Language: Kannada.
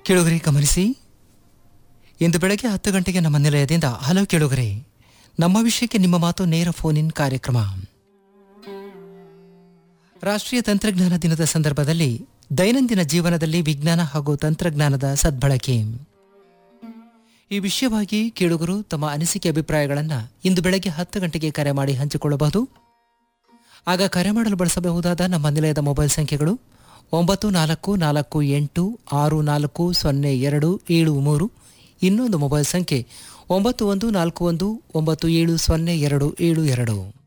ಕೇಳುಗರೆ ಗಮನಿಸಿ ಇಂದು ಬೆಳಗ್ಗೆ ಹತ್ತು ಗಂಟೆಗೆ ನಮ್ಮ ನಿಲಯದಿಂದ ಹಲೋ ಕೇಳುಗರೆ ನಮ್ಮ ವಿಷಯಕ್ಕೆ ನಿಮ್ಮ ಮಾತು ನೇರ ಫೋನ್ ಇನ್ ಕಾರ್ಯಕ್ರಮ ರಾಷ್ಟ್ರೀಯ ತಂತ್ರಜ್ಞಾನ ದಿನದ ಸಂದರ್ಭದಲ್ಲಿ ದೈನಂದಿನ ಜೀವನದಲ್ಲಿ ವಿಜ್ಞಾನ ಹಾಗೂ ತಂತ್ರಜ್ಞಾನದ ಸದ್ಬಳಕೆ ಈ ವಿಷಯವಾಗಿ ಕೇಳುಗರು ತಮ್ಮ ಅನಿಸಿಕೆ ಅಭಿಪ್ರಾಯಗಳನ್ನು ಇಂದು ಬೆಳಗ್ಗೆ ಹತ್ತು ಗಂಟೆಗೆ ಕರೆ ಮಾಡಿ ಹಂಚಿಕೊಳ್ಳಬಹುದು ಆಗ ಕರೆ ಮಾಡಲು ಬಳಸಬಹುದಾದ ನಮ್ಮ ನಿಲಯದ ಮೊಬೈಲ್ ಸಂಖ್ಯೆಗಳು ಒಂಬತ್ತು ನಾಲ್ಕು ನಾಲ್ಕು ಎಂಟು ಆರು ನಾಲ್ಕು ಸೊನ್ನೆ ಎರಡು ಏಳು ಮೂರು ಇನ್ನೊಂದು ಮೊಬೈಲ್ ಸಂಖ್ಯೆ ಒಂಬತ್ತು ಒಂದು ನಾಲ್ಕು ಒಂದು ಒಂಬತ್ತು ಏಳು ಸೊನ್ನೆ ಎರಡು ಏಳು ಎರಡು